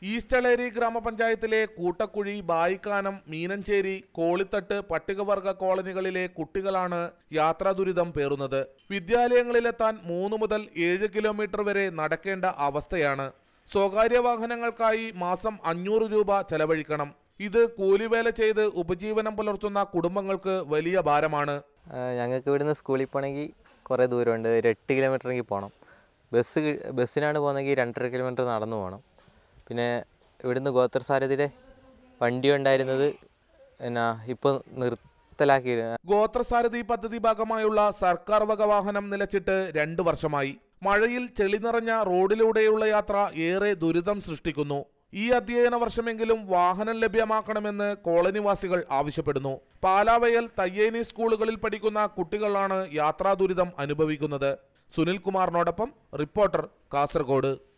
ഈസ്റ്റളേരി ഗ്രാമപഞ്ചായത്തിലെ കൂട്ടക്കുഴി ബായിക്കാനം മീനഞ്ചേരി കോളിത്തട്ട് പട്ടികവർഗ കോളനികളിലെ കുട്ടികളാണ് യാത്രാ ദുരിതം പേറുന്നത് വിദ്യാലയങ്ങളിലെത്താൻ മൂന്ന് മുതൽ ഏഴ് കിലോമീറ്റർ വരെ നടക്കേണ്ട അവസ്ഥയാണ് സ്വകാര്യ വാഹനങ്ങൾക്കായി മാസം അഞ്ഞൂറ് രൂപ ചെലവഴിക്കണം ഇത് കൂലിവേല ചെയ്ത് ഉപജീവനം പുലർത്തുന്ന കുടുംബങ്ങൾക്ക് വലിയ ഭാരമാണ് ആ, ഞങ്ങൾക്ക് ഇവിടുന്ന് സ്കൂളിൽ പോകണമെങ്കിൽ കുറേ ദൂരമുണ്ട് ഒരു എട്ട് കിലോമീറ്ററെങ്കിൽ പോകണം ബസ് കി- ബസ്സിനാണ് പോകുന്നതെങ്കിൽ രണ്ടര കിലോമീറ്റർ നടന്നു പോകണം പിന്നെ ഇവിടുന്ന് ഗോത്രസാരഥിയുടെ വണ്ടി ഉണ്ടായിരുന്നത് എന്നാ ഇപ്പോൾ നിർത്തലാക്കി ഗോത്രസാരഥി പദ്ധതി ഭാഗമായുള്ള സർക്കാർ വക വാഹനം നിലച്ചിട്ട് രണ്ട് വർഷമായി മഴയിൽ ചെളി നിറഞ്ഞ റോഡിലൂടെയുള്ള യാത്ര ഏറെ ദുരിതം സൃഷ്ടിക്കുന്നു ഈ അധ്യയന വർഷമെങ്കിലും വാഹനം ലഭ്യമാക്കണമെന്ന് കോളനിവാസികൾ ആവശ്യപ്പെടുന്നു പാലാവയൽ തയ്യേനി സ്കൂളുകളിൽ പഠിക്കുന്ന കുട്ടികളാണ് യാത്രാ ദുരിതം അനുഭവിക്കുന്നത് സുനിൽ കുമാറിനോടൊപ്പം റിപ്പോർട്ടർ കാസർഗോഡ്